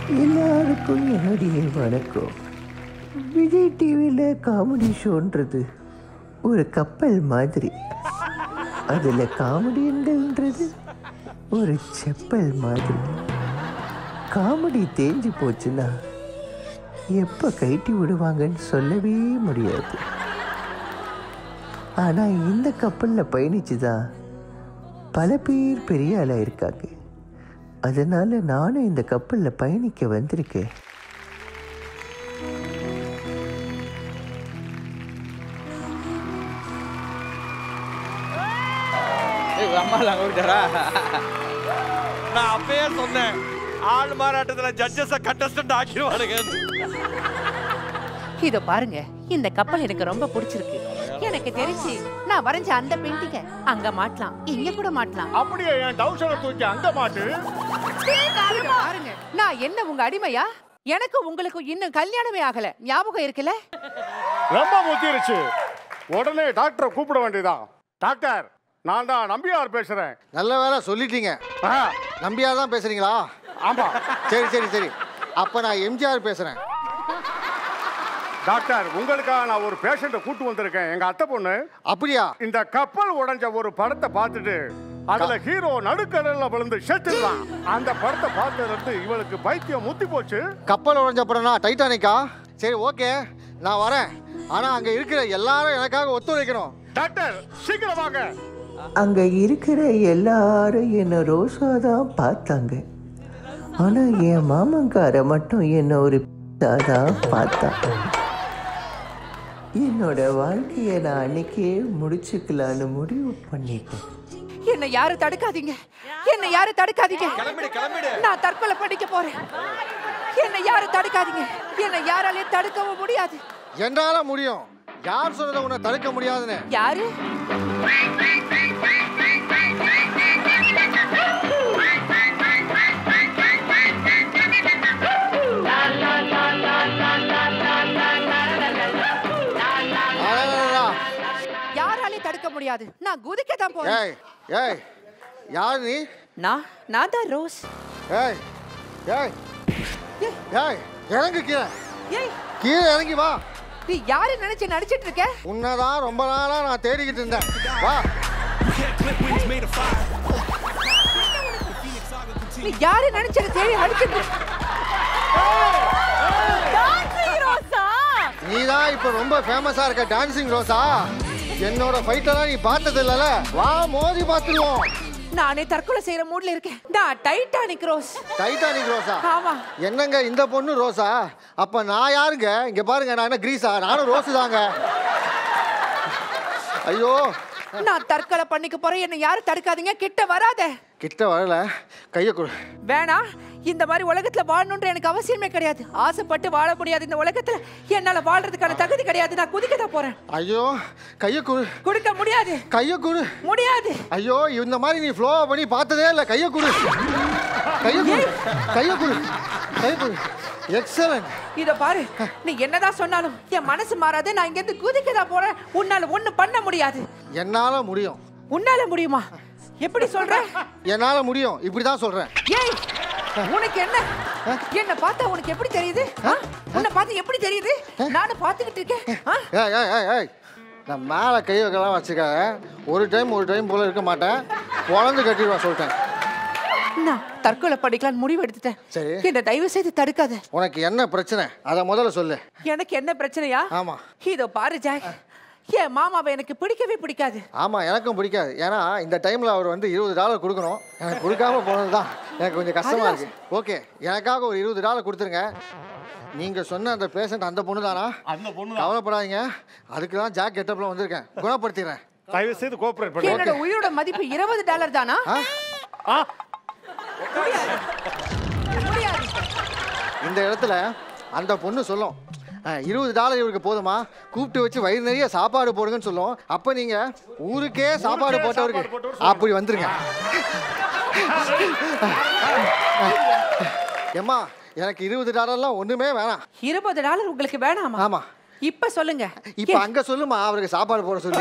எல்லாருக்கும் என்னுடைய வணக்கம் விஜய் டிவியில் காமெடி ஷோன்றது ஒரு கப்பல் மாதிரி அதில் காமெடின்றது ஒரு செப்பல் மாதிரி காமெடி தேஞ்சு போச்சுன்னா எப்போ கைட்டி விடுவாங்கன்னு சொல்லவே முடியாது ஆனால் இந்த கப்பலில் பயணிச்சு தான் பல பேர் பெரிய ஆளாக இருக்காங்க அதனால் நானும் இந்த கப்பலில் பயணிக்க வந்திருக்கேன் நான் அப்பயே சொன்னேன் ஆள் மாறாட்டத்துல ஜட்ஜஸ கண்டஸ்டன்ட் ஆக்கிடுவானுங்க இதோ பாருங்க இந்த கப்பல் எனக்கு ரொம்ப பிடிச்சிருக்கு எனக்கு தெரிஞ்சு நான் வரைஞ்ச அந்த பெயிண்டிங்க அங்க மாட்டலாம் இங்க கூட மாட்டலாம் அப்படியே என் டவுசரை தூக்கி அங்க மாட்டு இதோ பாருங்க நான் என்ன உங்க அடிமையா எனக்கு உங்களுக்கு இன்னும் கல்யாணமே ஆகல ஞாபகம் இருக்குல்ல ரொம்ப முத்திருச்சு உடனே டாக்டரை கூப்பிட வேண்டியதான் டாக்டர் நான் தான் நம்பியார் பேசுறேன் நல்ல வேலை சொல்லிட்டீங்க ஆ, நம்பியார் தான் பேசுறீங்களா ஆமா சரி சரி சரி அப்ப நான் எம்ஜிஆர் பேசுறேன் டாக்டர் உங்களுக்காக நான் ஒரு பேஷண்ட்டை கூட்டு வந்திருக்கேன் எங்க அத்தை பொண்ணு அப்படியா இந்த கப்பல் உடைஞ்ச ஒரு படத்தை பார்த்துட்டு அதுல ஹீரோ நடுக்கடல்ல விழுந்து செத்துடுறான் அந்த படத்தை பார்த்ததுல இருந்து இவளுக்கு பைத்தியம் முத்தி போச்சு கப்பல் உடைஞ்ச படம்னா டைட்டானிக்கா சரி ஓகே நான் வரேன் ஆனா அங்க இருக்கிற எல்லாரும் எனக்காக ஒத்துழைக்கணும் டாக்டர் சீக்கிரம் வாங்க அங்கே இருக்கிற எல்லாரும் என்னை ரோசா தான் பார்த்தாங்க ஆனால் என் மாமன்கார மட்டும் என்னை ஒரு தான் பார்த்தான் என்னோட வாழ்க்கையை நான் அன்னைக்கே முடிச்சுக்கலான்னு முடிவு பண்ணிட்டேன் என்ன யாரு தடுக்காதீங்க என்ன யாரு தடுக்காதீங்க கிளம்பிடு கிளம்பிடு நான் தற்கொலை பண்ணிக்க போறேன் என்ன யாரு தடுக்காதீங்க என்ன யாராலையும் தடுக்கவும் முடியாது என்னால முடியும் யார் சொன்னதை உன்னை தடுக்க முடியாதுன்னு யாரு அடடடடா. யாராலையும் தடுக்க முடியாது நான் குதிக்க தான் போறேன் ஏய் ஏய் யார் நீ நான் நான் தான் ரோஸ் ஏய் ஏய் ஏய் இறங்கு கீழே ஏய் கீழே இறங்கி வா நீ யாரு நினைச்சு நடிச்சிட்டு இருக்க உன்னதான் ரொம்ப நாளா நான் தேடிக்கிட்டு இருந்தேன் வா நீ யாரு நினைச்சது தேடி அடிச்சிட்டு ரோசா நீ தான் இப்போ ரொம்ப ஃபேமஸா இருக்க டான்சிங் ரோசா என்னோட ஃபைட்டெல்லாம் நீ பார்த்தது இல்லல வா மோதி பார்த்துருவோம் நானே தற்கொலை செய்யற மூட்ல இருக்கேன் நான் டைட்டானிக் ரோஸ் டைட்டானிக் ரோசா ஆமா என்னங்க இந்த பொண்ணு ரோசா அப்ப நான் யாருங்க இங்க பாருங்க நான் என்ன கிரீஸா நானும் ரோஸு தாங்க ஐயோ நான் தற்கொலை பண்ணிக்க போறேன் என்ன யாரும் தடுக்காதீங்க கிட்ட வராத கிட்ட வரல கையை கொடு வேணாம் இந்த மாதிரி உலகத்துல வாழணுன்ற எனக்கு அவசியமே கிடையாது ஆசைப்பட்டு வாழ முடியாது இந்த உலகத்துல என்னால வாழ்றதுக்கான தகுதி கிடையாது நான் குதிக்க தான் போறேன் ஐயோ கையை கொடு கொடுக்க முடியாது கையை கொடு முடியாது ஐயோ இந்த மாதிரி நீ ஃப்ளோ பண்ணி பார்த்ததே இல்லை கையை கொடு கையை கொடு கையை கொடு கையை கொடு எக்ஸலன்ட் இத பாரு நீ என்னதான் சொன்னாலும் என் மனசு மாறாது நான் இங்க இருந்து குதிக்க தான் போறேன் உன்னால ஒண்ணு பண்ண முடியாது என்னால முடியும் உன்னால முடியுமா எப்படி சொல்ற என்னால முடியும் இப்படிதான் சொல்றேன் ஏய் உனக்கு என்ன என்ன பார்த்தா உனக்கு எப்படி தெரியுது ஆ? உன்னை பார்த்து எப்படி தெரியுது நானும் பார்த்துக்கிட்டு இருக்கேன் ஆ? ஏய் ஏய் ஏய் ஏய் நான் மேலே கை வைக்கலாம் வச்சுக்காத ஒரு டைம் ஒரு டைம் போல இருக்க மாட்டேன் குழந்தை கட்டிடுவேன் சொல்லிட்டேன் நான் தற்கொலை படிக்கலாம்னு முடிவு எடுத்துட்டேன் சரி. என்ன தயவு செய்து தடுக்காத உனக்கு என்ன பிரச்சனை அதை முதல்ல சொல்லு எனக்கு என்ன பிரச்சனையா ஆமா இதோ பாரு ஜாக் என் மாமாவை எனக்கு பிடிக்கவே பிடிக்காது ஆமாம் எனக்கும் பிடிக்காது ஏன்னா இந்த டைமில் அவர் வந்து இருபது டாலர் கொடுக்கணும் எனக்கு கொடுக்காம போனது தான் எனக்கு கொஞ்சம் கஷ்டமாக இருக்கு ஓகே எனக்காக ஒரு இருபது டாலர் கொடுத்துருங்க நீங்கள் சொன்ன அந்த பேஷண்ட் அந்த பொண்ணு தானா அந்த பொண்ணு கவலைப்படாதீங்க அதுக்கு தான் ஜாக் கெட்டப்பில் வந்திருக்கேன் குணப்படுத்திடுறேன் தயவு செய்து கோஆபரேட் பண்ணு என்னோட உயிரோட மதிப்பு இருபது டாலர் தானா ஆ ஆ முடியாது இந்த இடத்துல அந்த பொண்ணு சொல்லும் "அஹ், இருபது டாலர் இவருக்கு போதுமா கூப்பிட்டு வச்சு வயிறு நிறைய சாப்பாடு போடுங்கன்னு சொல்லும் அப்போ நீங்கள் ஊருக்கே சாப்பாடு ஊருக்கே போட்டவருக்கு சாப்பாடு போட்டவர் அப்படி வந்துருங்க ஏம்மா எனக்கு இருபது டாலர்லாம் ஒன்றுமே வேணாம் இருபது டாலர் உங்களுக்கு வேணாமா ஆமா இப்ப சொல்லுங்க இப்போ அங்கே சொல்லுமா அவருக்கு சாப்பாடு போட சொல்லி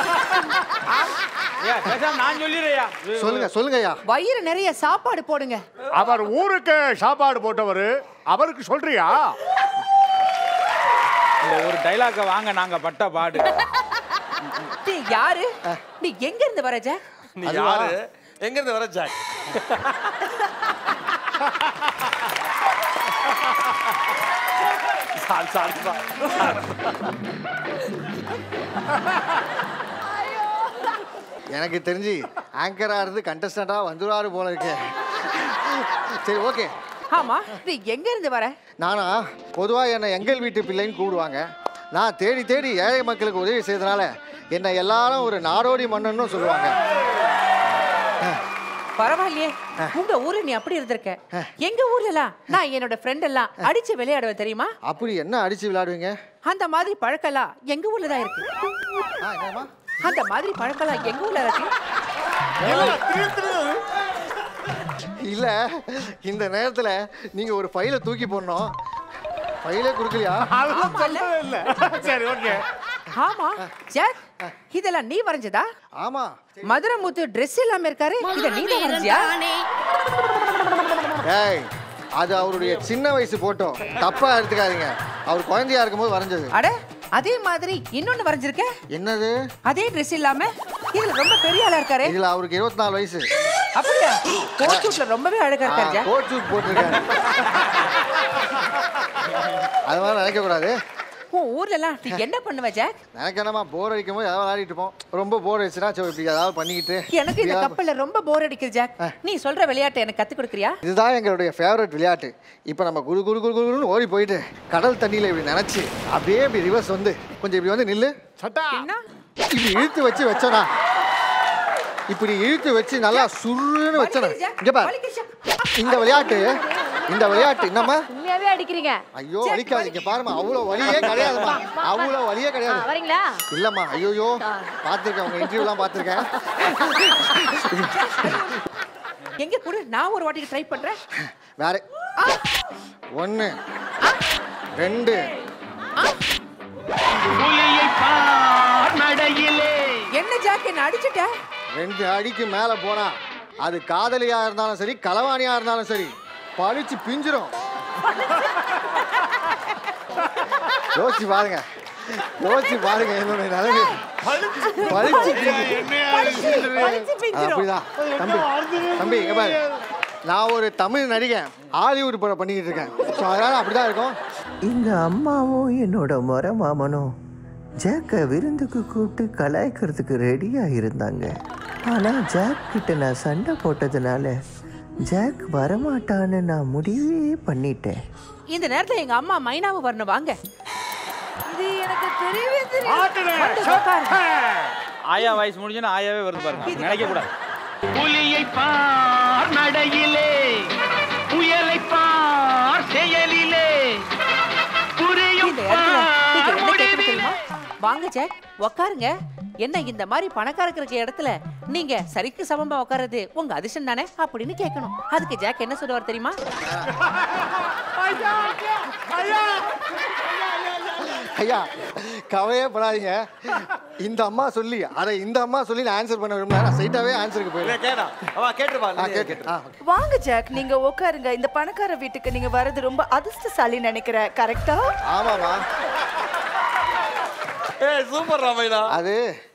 ஐயா பேசாம நான் சொல்லிடுறேயா சொல்லுங்க சொல்லுங்க ஐயா வயிறு நிறைய சாப்பாடு போடுங்க அவர் ஊருக்கு சாப்பாடு போட்டவர் அவருக்கு சொல்றியா இந்த ஒரு டைலாக்க வாங்க நாங்க பட்ட பாடு நீ யாரு நீ எங்க இருந்து வர ஜாக் நீ யாரு எங்க இருந்து வர ஜாக் சாரி சாரிப்பா எனக்கு தெரிஞ்சு ஆங்கரா இருந்து கண்டஸ்டண்டா வந்துருவாரு போல இருக்கு சரி ஓகே ஆமா நீ எங்க இருந்து வர நானா பொதுவாக என்னை எங்கள் வீட்டு பிள்ளைன்னு கூப்பிடுவாங்க நான் தேடி தேடி ஏழை மக்களுக்கு உதவி செய்தனால என்னை எல்லாரும் ஒரு நாடோடி மன்னன்னு சொல்லுவாங்க பரவாயில்லையே உங்க ஊர்ல நீ அப்படி இருந்திருக்க எங்க ஊர்ல எல்லாம் நான் என்னோட ஃப்ரெண்ட் எல்லாம் அடிச்சு விளையாடுவேன் தெரியுமா அப்படி என்ன அடிச்சு விளையாடுவீங்க அந்த மாதிரி பழக்கெல்லாம் எங்க ஊர்ல தான் இருக்கு ஆ என்னம்மா அந்த மாதிரி பழக்கெல்லாம் எங்க ஊர்ல இருக்கு இல்ல இந்த நேரத்துல நீங்க ஒரு ஃபைலை தூக்கி போடணும் ஃபைலே கொடுக்கலையா அதெல்லாம் சொல்லவே இல்லை சரி ஓகே ஆமா ஜாக் இதெல்லாம் நீ வரைஞ்சதா ஆமா மதுரை முத்து ட்ரெஸ் இல்லாம இருக்காரு இத நீ தான் வரைஞ்சியா ஏய் அது அவருடைய சின்ன வயசு போட்டோ தப்பா எடுத்துக்காதீங்க அவர் குழந்தையா இருக்கும்போது வரைஞ்சது அட அதே மாதிரி இன்னொன்னு வரைஞ்சிருக்க என்னது அதே ட்ரெஸ் இல்லாம இதுல ரொம்ப பெரிய ஆளா இருக்காரு இதுல அவருக்கு இருபத்தி நாலு வயசு அப்படியா கோட் சூட்ல ரொம்பவே அழகா இருக்காரு ஜாக் கோட் சூட் போட்டிருக்காரு அது மாதிரி நினைக்க கூடாது உன் ஊர்ல எல்லாம் நீ என்ன பண்ணுவ ஜாக் எனக்கு என்னமா போர் அடிக்கும் போது ஏதாவது விளையாடிட்டு இருப்போம் ரொம்ப போர் அடிச்சுன்னா சரி இப்படி ஏதாவது பண்ணிக்கிட்டு எனக்கு இந்த கப்பல்ல ரொம்ப போர் அடிக்குது ஜாக் நீ சொல்ற விளையாட்டை எனக்கு கத்து கொடுக்குறியா இதுதான் எங்களுடைய ஃபேவரட் விளையாட்டு இப்போ நம்ம குரு குரு குரு குருன்னு ஓடி போயிட்டு கடல் தண்ணியில் இப்படி நினச்சி அப்படியே இப்படி ரிவர்ஸ் வந்து கொஞ்சம் இப்படி வந்து நில்லு சட்டா என்ன இப்படி இழுத்து வச்சு வச்சோனா இப்படி இழுத்து வச்சு நல்லா சுருன்னு வச்சோனா வலிக்குது ஜாக், இங்க பாரு வலிக்குது ஜாக். இந்த விளையாட்டு இந்த விளையாட்டு என்னம்மா உண்மையாவே அடிக்கிறீங்க ஐயோ வலிக்காது இங்க பாருமா அவ்வளோ வலியே கிடையாதும்மா அவ்வளோ வலியே ஆ, கிடையாது வரீங்களா இல்லம்மா ஐயோயோ பார்த்துருக்கேன் உங்க இன்டர்வியூலாம் பார்த்துருக்கேன் எங்க கூட நான் ஒரு வாட்டிக்கு ட்ரை பண்றேன் வேற ஒன்று ரெண்டு என்ன ஜாக் என்ன அடிச்சிட்ட ரெண்டு அடிக்கு மேலே போனா அது காதலியா இருந்தாலும் சரி களவாணியா இருந்தாலும் சரி பழிச்சு பிஞ்சிரும் யோசிச்சு பாருங்க யோசிச்சு பாருங்க என்னுடைய நிலைமை பழிச்சு பிஞ்சிரும். வலிச்சு பிஞ்சிரும். அப்படிதான் தம்பி தம்பி இங்க பாரு நான் ஒரு தமிழ் நடிகன் ஹாலிவுட் படம் பண்ணிக்கிட்டு இருக்கேன் ஸோ அதனால அப்படிதான் இருக்கும் எங்க அம்மாவும் என்னோட முறை மாமனும் ஜாக்கை விருந்துக்கு கூப்பிட்டு கலாய்க்கிறதுக்கு ரெடியாக இருந்தாங்க ஆனால் ஜாக் கிட்ட நான் சண்டை போட்டதுனால ஜாக் வரமாட்டான்னு நான் முடிவே பண்ணிட்டேன் இந்த நேரத்துல எங்க அம்மா மைனாவை வரணும் வாங்க இது எனக்கு தெரியவே தெரியாது மாட்டுனே வந்து உட்காரு. ஆயா வயசு முடிஞ்சுன்னா ஆயாவே வருது பாருங்க நினைக்க கூடாது புலியை பார் நடையிலே புயலை பார் செயலிலே புரியும் இந்த இடத்துல நீங்க பார் என்ன கேட்கணும் முடிவிலே தெரியுமா? வாங்க ஜாக் உட்காருங்க என்ன இந்த மாதிரி பணக்காரங்க இருக்க இடத்துல நீங்க சரிக்கு சமமா உட்கார்றது உங்க அதிர்ஷ்டம் தானே அப்படின்னு கேட்கணும் அதுக்கு ஜாக் என்ன சொல்லுவார் தெரியுமா ஐயா கவலையே படாதீங்க இந்த அம்மா சொல்லி அதை இந்த அம்மா சொல்லி நான் ஆன்சர் பண்ண விரும்பல நான் ஸ்ட்ரைட்டாகவே ஆன்சருக்கு போயிடுறேன் கேடா அவ கேட்டுப்பா ஆ கேட்டு ஆ okay. வாங்க ஜாக் நீங்க உட்காருங்க இந்த பணக்கார வீட்டுக்கு நீங்க வர்றது ரொம்ப அதிர்ஷ்டசாலி நினைக்கிறேன் கரெக்டா ஆமாம்மா ஏய் சூப்பர் ராமைனா அது